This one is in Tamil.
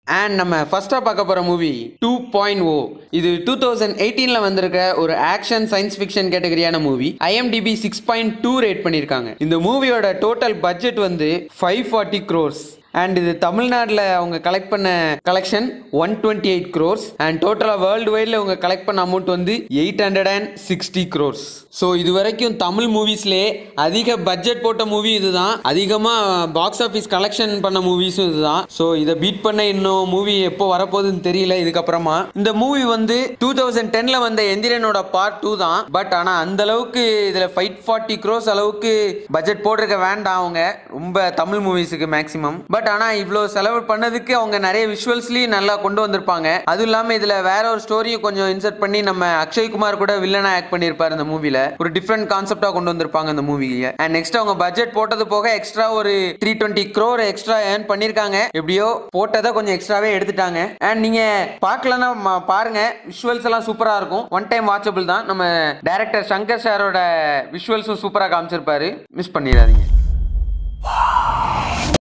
அண்ட் நம்ம ஃபர்ஸ்ட்டாக பார்க்க போகிற மூவி டூ பாயிண்ட் ஓ இது டூ தௌசண்ட் எயிட்டீனில் வந்திருக்க ஒரு ஆக்ஷன் சயின்ஸ் ஃபிக்ஷன் கேட்டகரியான movie IMDb six point two rate பண்ணியிருக்காங்க இந்த மூவியோட டோட்டல் பட்ஜெட் வந்து ஃபைவ் ஃபார்ட்டி க்ரோர்ஸ் அண்ட் இது தமிழ்நாட்டில் அவங்க கலெக்ட் பண்ண collection one twenty eight crores and டோட்டலாக வேர்ல்டு வைடில் அவங்க கலெக்ட் பண்ண அமௌண்ட் வந்து eight hundred and sixty crores so இது வரைக்கும் தமிழ் மூவிஸ்லேயே அதிக பட்ஜெட் போட்ட மூவி இதுதான் அதிகமாக பாக்ஸ் ஆஃபீஸ் கலெக்ஷன் பண்ண மூவிஸும் இதுதான் ஸோ இதை பீட் பண்ண இன்னும் மூவி எப்போ வரப்போகுதுன்னு தெரியல இதுக்கப்புறமா இந்த மூவி வந்து டூ தௌசண்ட் டென்ல வந்த எந்திரனோட பார்ட் டூ தான் பட் ஆனால் அந்த அளவுக்கு இதில் ஃபைவ் ஃபார்ட்டி க்ரோஸ் அளவுக்கு பட்ஜெட் போட்டிருக்க வேண்டாம் அவங்க ரொம்ப தமிழ் மூவிஸுக்கு மேக்ஸிமம் பட் ஆனால் இவ்வளோ செலவு பண்ணதுக்கு அவங்க நிறைய விஷுவல்ஸ்லேயும் நல்லா கொண்டு வந்திருப்பாங்க அதுவும் இல்லாமல் இதில் வேற ஒரு ஸ்டோரியும் கொஞ்சம் இன்சர்ட் பண்ணி நம்ம அக்ஷய்குமார் கூட வில்லனா ஆக்ட் பண்ணியிருப்பார் இந்த மூவியில் ஒரு டிஃப்ரெண்ட் கான்செப்டாக கொண்டு வந்திருப்பாங்க இந்த மூவியை அண்ட் நெக்ஸ்ட் அவங்க பட்ஜெட் போட்டது போக எக்ஸ்ட்ரா ஒரு three twenty crore extra earn பண்ணியிருக்காங்க எப்படியோ போட்டதை கொஞ்சம் எக்ஸ்ட்ராவே எடுத்துட்டாங்க அண்ட் நீங்கள் பார்க்கலன்னா ம- பாருங்க விஷுவல்ஸ் எல்லாம் சூப்பராக இருக்கும் ஒன் டைம் வாட்சபிள் தான் நம்ம டைரக்டர் சங்கர் சாரோட விஷுவல்ஸும் சூப்பராக காமிச்சிருப்பாரு மிஸ் பண்ணிடாதீங்க